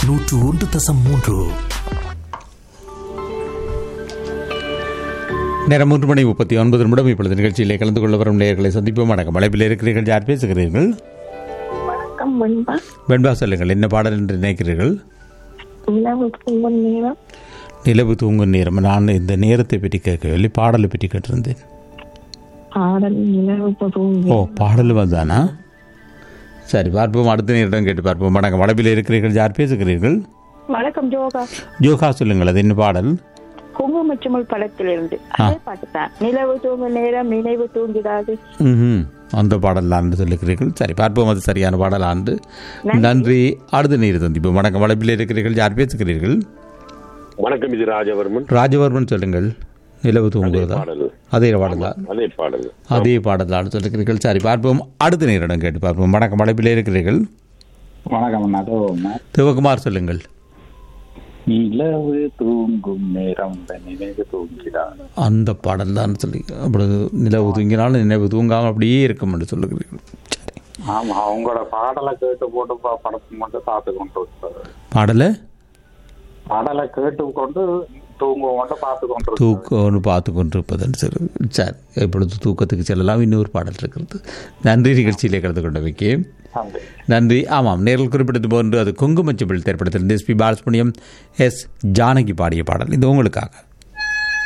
நூற்று ஒன்று தசம் மூன்று நேரம் மூன்று மணி முப்பத்தி ஒன்பது நிமிடம் இப்பொழுது நிகழ்ச்சியிலே கலந்து கொள்ள வரும் நேயர்களை சந்திப்போம் வணக்கம் அழைப்பில் இருக்கிறீர்கள் யார் பேசுகிறீர்கள் வணக்கம் வெண்பா வெண்பா சொல்லுங்கள் என்ன பாடல் என்று நினைக்கிறீர்கள் நிலவு பொங்கல் நேரம் நிலவு தூங்கும் நேரம் நான் இந்த நேரத்தை பற்றி கேட்கவில்லை பாடலை பற்றி கேட்டிருந்தேன் ஆடல் நிலவு பொதுவும் ஓ பாடல் வந்தானா சரி பார்ப்போம் அடுத்த நேரிடம் கேட்டு பார்ப்போம் வணக்கம் அழைப்பில் இருக்கிறீர்கள் யார் பேசுகிறீர்கள் வணக்கம் ஜோகா யோகா சொல்லுங்கள் அது என்ன பாடல் குங்குமச்சுமல் படத்திலிருந்து அதே பாட்டு தான் நிலவு தூங்கும் நேரம் நினைவு தூங்கிடாது ம் அந்த பாடல் ஆண்டு சொல்லுகிறீர்கள் சரி பார்ப்போம் அது சரியான பாடல் ஆண்டு நன்றி அடுத்த நீர் சந்திப்போம் வணக்கம் அழைப்பில் இருக்கிறீர்கள் யார் பேசுகிறீர்கள் வணக்கம் இது ராஜவர்மன் ராஜவர்மன் சொல்லுங்கள் நிலவு தூங்குவதா பாடல் அதே பாடலா அதே பாடல் அதே பாடலான்னு சொல்லுகிறீர்கள் சரி பார்ப்போம் அடுத்த நேரிடம் கேட்டு பார்ப்போம் வணக்கம் அழைப்பில் இருக்கிறீர்கள் வணக்கம் அதோ சிவகுமார் சொல்லுங்கள் நிலவு தூங்கும் நேரம் நினைவு தூங்கிறார் அந்த பாடல் தான் சொல்லி அப்படி நிலவு தூங்கினாலும் நினைவு தூங்காமல் அப்படியே இருக்கும் என்று சொல்லுகிறீர்கள் சரி ஆமா அவங்களோட பாடலை கேட்டு போட்டு ப- படத்தை மட்டும் பார்த்து கொண்டு இருப்பாரு. பாடலை பாடலை கேட்டு கொண்டு தூங்க மட்டும் பார்த்து கொண்டு இருப்பாரு. தூக்கம்னு பார்த்து கொண்டிருப்பதுன்னு சொல்லு சரி இப்பொழுது தூக்கத்துக்கு செல்லலாம் இன்னொரு பாடல் இருக்கிறது நன்றி நிகழ்ச்சியிலே கலந்து கொண்டவைக்கு நன்றி. நன்றி ஆமாம் நேரில் குறிப்பிட்டது போன்று அது குங்குமச்சிபிள் திரைப்படத்தில் எஸ்பி பாலசுப்ரமணியம் எஸ் ஜானகி பாடிய பாடல் இது உங்களுக்காக